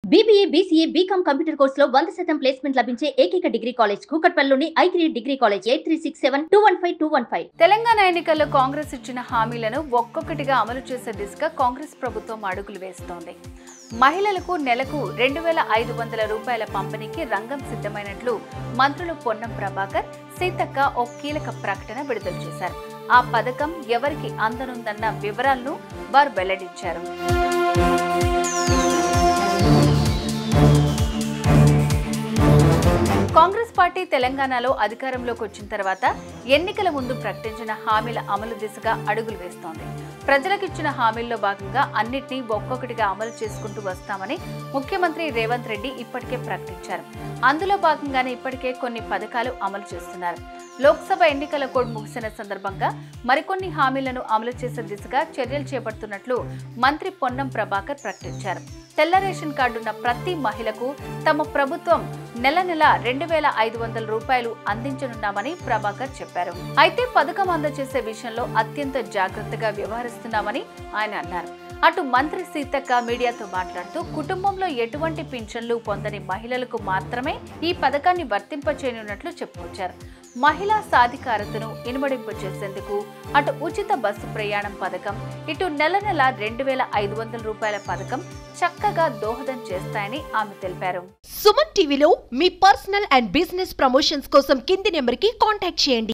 BBA BCA BCom computer కోర్సులో వంద శాతం ప్లేస్మెంట్ లభించే ఏకైక డిగ్రీ కాలేజ్ కూకట్పల్లిలోని I three degree college eight three six seven two one five two one five Telangana ఎన్నికల్లో కాంగ్రెస్ ఇచ్చిన హామీలను ఒక్కొక్కటిగా అమలు చేసే దిశగా కాంగ్రెస్ ప్రభుత్వం అడుగులు వేస్తోంది మహిళలకు నెలకు రెండు వేల ఐదు వందల రూపాయల పంపిణీకి రంగం సిద్ధమైనట్లు మంత్రులు పొన్నం ప్రభాకర్ సీతక్క ఓ కీలక ప్రకటన విడుదల చేశారు ఆ పథకం ఎవరికి అందనుందన్న వివరాలను వారు వెల్లడించారు కాంగ్రెస్ పార్టీ తెలంగాణలో అధికారంలోకి వచ్చిన తర్వాత ఎన్నికల ముందు ప్రకటించిన హామీల అమలు దిశగా అడుగులు వేస్తోంది ప్రజలకు ఇచ్చిన హామీల్లో భాగంగా అన్నిటినీ ఒక్కొక్కటిగా అమలు చేసుకుంటూ వస్తామని ముఖ్యమంత్రి రేవంత్ రెడ్డి ఇప్పటికే ప్రకటించారు అందులో భాగంగానే ఇప్పటికే కొన్ని పథకాలు అమలు చేస్తున్నారు లోక్సభ ఎన్నికల కోడ్ ముగిసిన సందర్భంగా మరికొన్ని హామీలను అమలు చేసే దిశగా చర్యలు చేపడుతున్నట్లు మంత్రి పొన్నం ప్రభాకర్ ప్రకటించారు తెల్ల రేషన్ కార్డున్న ప్రతి మహిళకు తమ ప్రభుత్వం నెల నెల రెండు వేల ఐదు వందల రూపాయలు అందించనున్నామని ప్రభాకర్ చెప్పారు అయితే పథకం అందజేసే విషయంలో అత్యంత జాగ్రత్తగా వ్యవహరిస్తున్నామని ఆయన అన్నారు అటు మంత్రి సీతక్క మీడియాతో మాట్లాడుతూ కుటుంబంలో ఎటువంటి పింఛన్లు పొందని మహిళలకు మాత్రమే ఈ పథకాన్ని వర్తింపచేయనున్నట్లు చెప్పుకొచ్చారు మహిళా సాధికారతను ఇనుమడింపు చేసేందుకు అటు ఉచిత బస్సు ప్రయాణం పథకం ఇటు నెల నెల రెండు వేల ఐదు వందల రూపాయల పథకం చక్కగా దోహదం చేస్తాయని ఆమె తెలిపారు సుమన్ టీవీలో మీ పర్సనల్ అండ్ బిజినెస్ ప్రమోషన్స్ కోసం కింది నెంబర్కి కాంటాక్ట్ చేయండి